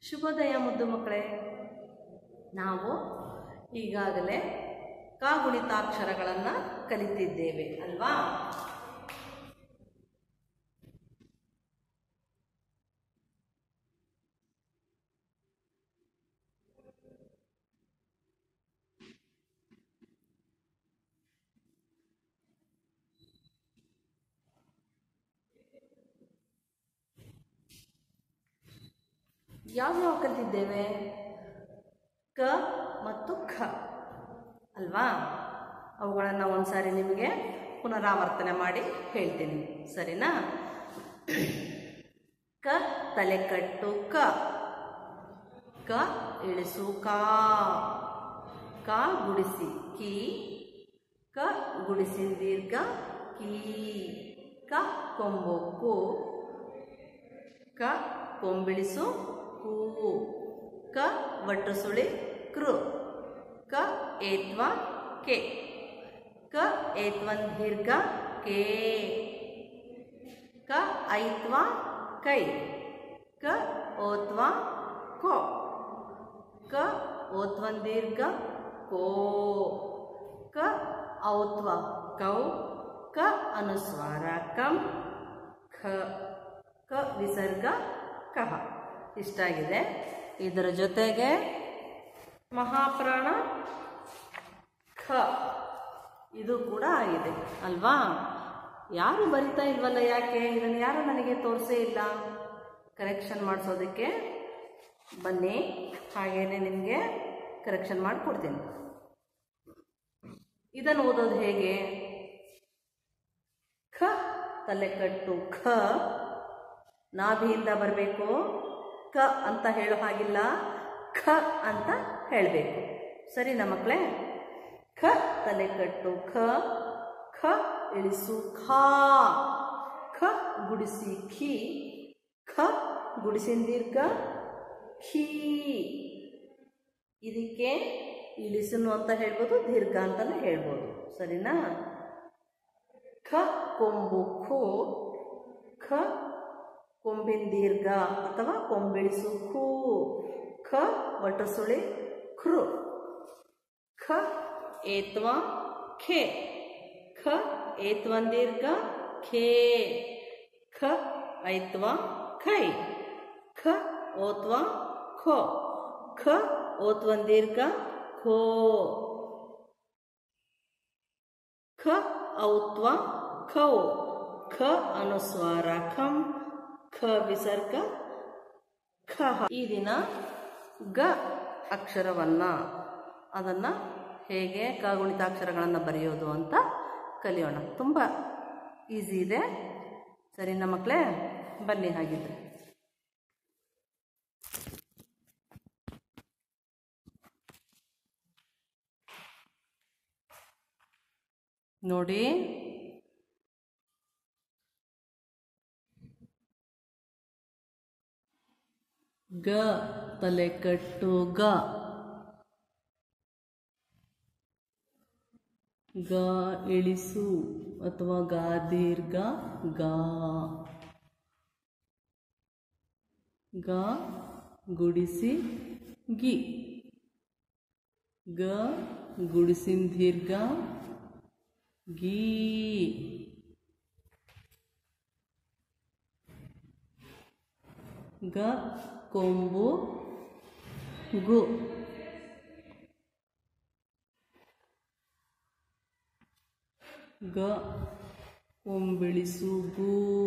ಶುಭೋದಯ ಮುದ್ದು ಮಕ್ಕಳೇ ನಾವು ಈಗಾಗಲೇ ಕಾಗುಣಿತಾಕ್ಷರಗಳನ್ನು ಕಲಿತಿದ್ದೇವೆ ಅಲ್ವಾ ಯಾವ್ಯಾವ ಕಲಿತಿದ್ದೇವೆ ಕ ಮತ್ತು ಖ ಅಲ್ವಾ ಅವುಗಳನ್ನು ಒಂದ್ಸಾರಿ ನಿಮಗೆ ಪುನರಾವರ್ತನೆ ಮಾಡಿ ಹೇಳ್ತೀನಿ ಸರಿನಾ ಕ ತಲೆಕಟ್ಟು ಕ ಕ ಇಳಿಸು ಕಾ ಕ ಗುಡಿಸಿ ಕಿ ಕ ಗುಡಿಸಿ ದೀರ್ಘ ಕೀ ಕ ಕೊಂಬು ಕು ಕ ಕೊಂಬಿಳಿಸು ಕೂ ಕ ವಟ್ಟು ಸುಳಿ ಕೃ ಕ ಏತ್ವ ಕೆ ಕ ಏತ್ವನ್ ದೀರ್ಘ ಕೇ ಕ ಐತ್ವ ಕೈ ಕ ಓತ್ವ ಕೋ ಕ ಓತ್ವನ್ ದೀರ್ಘ ಕೋ ಕ ಔತ್ವ ಕೌ ಕ ಅನುಸ್ವಾರ ಕಂ ಖ ಕ ವಿಸರ್ಗ ಕಹ ಇಷ್ಟಾಗಿದೆ ಇದರ ಜೊತೆಗೆ ಮಹಾಪ್ರಾಣ ಖ ಇದು ಕೂಡ ಆಗಿದೆ ಅಲ್ವಾ ಯಾರು ಬರಿತಾ ಇಲ್ವಲ್ಲ ಯಾಕೆ ಇದನ್ನು ಯಾರು ನನಗೆ ತೋರಿಸೇ ಇಲ್ಲ ಕರೆಕ್ಷನ್ ಮಾಡಿಸೋದಕ್ಕೆ ಬನ್ನಿ ಹಾಗೇನೆ ನಿಮಗೆ ಕರೆಕ್ಷನ್ ಮಾಡಿಕೊಡ್ತೀನಿ ಇದನ್ನು ಓದೋದು ಹೇಗೆ ಖ ತಲೆಕಟ್ಟು ಖ ನಾಭಿಯಿಂದ ಬರಬೇಕು ಕ ಅಂತ ಹೇಳೋ ಹಾಗಿಲ್ಲ ಖ ಅಂತ ಹೇಳಬೇಕು ಸರಿನಾ ಮಕ್ಕಳೇ ಖ ತಲೆಕಟ್ಟು ಖ ಖ ಇಳಿಸು ಖಾ ಖ ಗುಡಿಸಿ ಖಿ ಖ ಗುಡಿಸಿನ ದೀರ್ಘ ಖೀ ಇದಕ್ಕೆ ಇಳಿಸನು ಅಂತ ಹೇಳ್ಬೋದು ದೀರ್ಘ ಅಂತಲೂ ಹೇಳ್ಬೋದು ಸರಿನಾ ಖ ಕೊಂಬು ಖೋ ಖ ಕೊಂಬಿನ ದೀರ್ಘ ಅಥವಾ ಕೊಂಬಿಳಿಸು ಖೂ ಖ ವಟಸುಳಿ ಖೃ ಖ ಏತ್ವ ಖೇ ಖ ಏತ್ವನ್ ದೀರ್ಘ ಖೇ ಖ ಐತ್ವ ಖೈ ಖ ಓತ್ವ ಖೋ ಖ ಓತ್ವನ್ ದೀರ್ಘ ಖೋ ಖ ಔತ್ವ ಖೌ ಖ ಅನುಸ್ವಾರ ಖಂ ಖ ವಿಸರ್ಗ ಖ ಈ ದಿನ ಗ ಅಕ್ಷರವನ್ನ ಅದನ್ನ ಹೇಗೆ ಕಾಗುಣಿತಾಕ್ಷರಗಳನ್ನು ಬರೆಯೋದು ಅಂತ ಕಲಿಯೋಣ ತುಂಬ ಈಸಿ ಇದೆ ಸರಿನಾ ಮಕ್ಕಳೇ ಬನ್ನಿ ಹಾಗಿದ್ರೆ ನೋಡಿ ಗ ತಲೆಕಟ್ಟು ಗ ಗ ಇಳಿಸು ಅಥವಾ ಗಾ ದೀರ್ಘ ಗಾ ಗ ಗುಡಿಸಿ ಗಿ ಗ ಗುಡಿಸಿನ ದೀರ್ಘ ಗೀ ಗ ಕೊಂಬು ಗು ಗ ಕೊಂಬಿಳಿಸು ಗು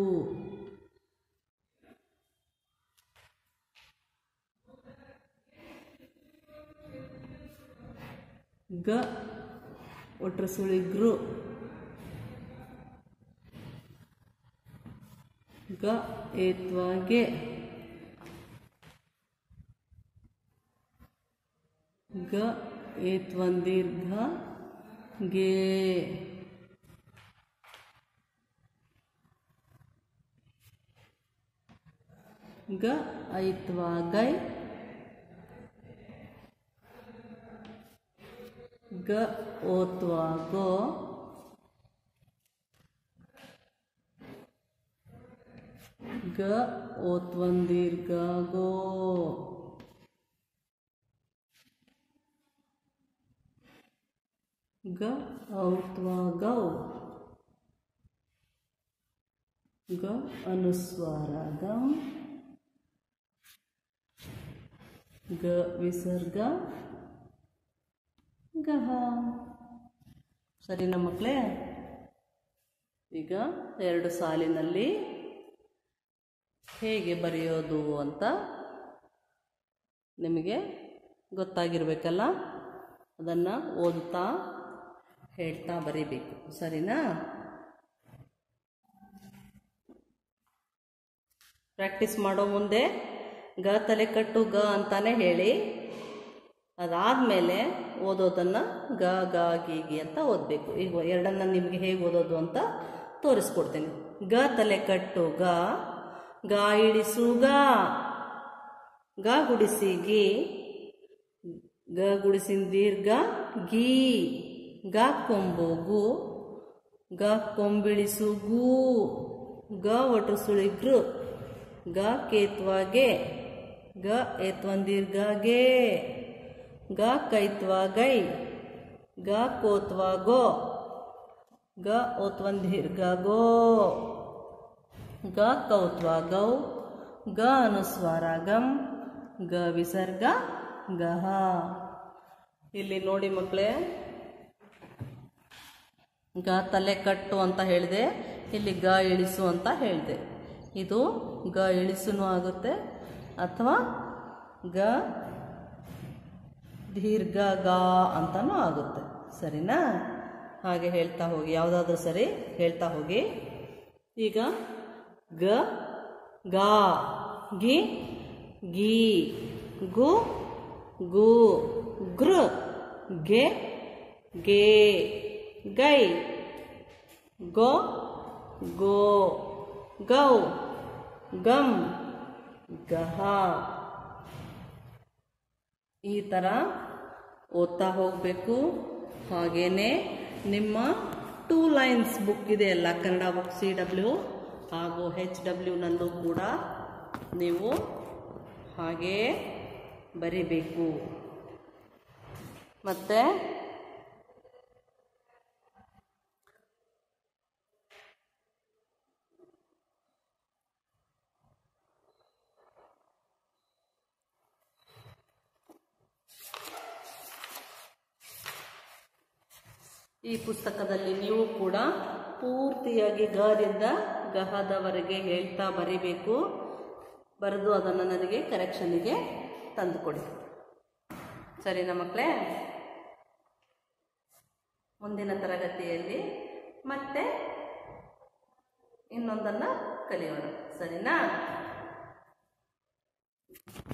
ಗ ಒಟ್ರ ಸುಳಿ ಗೃ ಗ ಏತ್ವಾಗೆ ಗ ಏತ್ವನ್ ದೀರ್ಘ ಗೆ ಗ ಐತ್ವಾ ಗೈ ಗ ಓತ್ವಾ ಗೋ ಗ ಓತ್ವನ್ ದೀರ್ಘ ಗೋ ಗ ಔತ್ವಾ ಗೌ ಗ ಅನುಸ್ವಾರ ಗಂ ಗ ವಿಸರ್ಗ ಗಹ ಸರಿನಾ ಮಕ್ಕಳೇ ಈಗ ಎರಡು ಸಾಲಿನಲ್ಲಿ ಹೇಗೆ ಬರೆಯೋದು ಅಂತ ನಿಮಗೆ ಗೊತ್ತಾಗಿರಬೇಕಲ್ಲ ಅದನ್ನು ಓದುತ್ತಾ ಹೇಳ್ತಾ ಬರೀಬೇಕು ಸರಿನಾ ಪ್ರಾಕ್ಟೀಸ್ ಮಾಡೋ ಮುಂದೆ ಗ ತಲೆ ಕಟ್ಟು ಗ ಅಂತಾನೆ ಹೇಳಿ ಅದಾದಮೇಲೆ ಓದೋದನ್ನು ಗ ಗ ಗಿ ಗಿ ಅಂತ ಓದಬೇಕು ಈಗ ಎರಡನ್ನ ನಿಮಗೆ ಹೇಗೆ ಓದೋದು ಅಂತ ತೋರಿಸ್ಕೊಡ್ತೀನಿ ಗ ತಲೆ ಕಟ್ಟು ಗ ಗ ಇಳಿಸು ಗ ಗ ಗುಡಿಸಿ ಗಿ ಗ ಗುಡಿಸಿನ ದೀರ್ಘ ಗೀ ಗ ಕೊಂಬು ಗು ಗ ಕೊಂಬಿಳಿಸು ಗು ಗ ಒಟ್ಟು ಸುಳಿ ಗೃ ಗ ಕೇತ್ವಾಗೆ ಗ ಏತ್ವನ್ ದೀರ್ಘ ಗೆ ಗ ಕೈತ್ವಾ ಗೈ ಗ ಕೋತ್ವಾ ಗೋ ಗ ಓತ್ವನ್ ದೀರ್ಘ ಗೋ ಗ ಕೌತ್ವಾ ಗೌ ಗ ಅನುಸ್ವಾರ ಗಂ ಗ ವಿಸರ್ಗ ಗಹ ಇಲ್ಲಿ ನೋಡಿ ಮಕ್ಕಳೇ ಗ ತಲೆ ಕಟ್ಟು ಅಂತ ಹೇಳಿದೆ ಇಲ್ಲಿ ಗ ಇಳಿಸು ಅಂತ ಹೇಳಿದೆ ಇದು ಗ ಇಳಿಸುನೂ ಆಗುತ್ತೆ ಅಥವಾ ಗ ದೀರ್ಘ ಗ ಅಂತನೂ ಆಗುತ್ತೆ ಸರಿನಾ ಹಾಗೆ ಹೇಳ್ತಾ ಹೋಗಿ ಯಾವುದಾದ್ರೂ ಸರಿ ಹೇಳ್ತಾ ಹೋಗಿ ಈಗ ಗ ಗಾ ಗಿ ಗಿ ಗು ಗು ಗೃ ಗೆ ಗೆ ಗೈ ಗೋ ಗೋ ಗೌ ಗಮ್ ಗಹ ಈ ಥರ ಓದ್ತಾ ಹೋಗಬೇಕು ಹಾಗೇನೆ ನಿಮ್ಮ ಟೂ ಲೈನ್ಸ್ ಬುಕ್ ಇದೆಯಲ್ಲ ಕನ್ನಡ ಬುಕ್ ಸಿ ಡಬ್ಲ್ಯೂ ಹಾಗೂ ಹೆಚ್ ಡಬ್ಲ್ಯೂನಲ್ಲೂ ಕೂಡ ನೀವು ಹಾಗೇ ಬರಿಬೇಕು ಮತ್ತು ಈ ಪುಸ್ತಕದಲ್ಲಿ ನೀವು ಕೂಡ ಪೂರ್ತಿಯಾಗಿ ಗದಿಂದ ಗಹದವರೆಗೆ ಹೇಳ್ತಾ ಬರಿಬೇಕು ಬರೆದು ಅದನ್ನು ನನಗೆ ಕರೆಕ್ಷನ್ನಿಗೆ ತಂದುಕೊಡಿ ಸರಿನಾ ಮಕ್ಕಳೇ ಮುಂದಿನ ತರಗತಿಯಲ್ಲಿ ಮತ್ತೆ ಇನ್ನೊಂದನ್ನು ಕಲಿಯೋಣ ಸರಿನಾ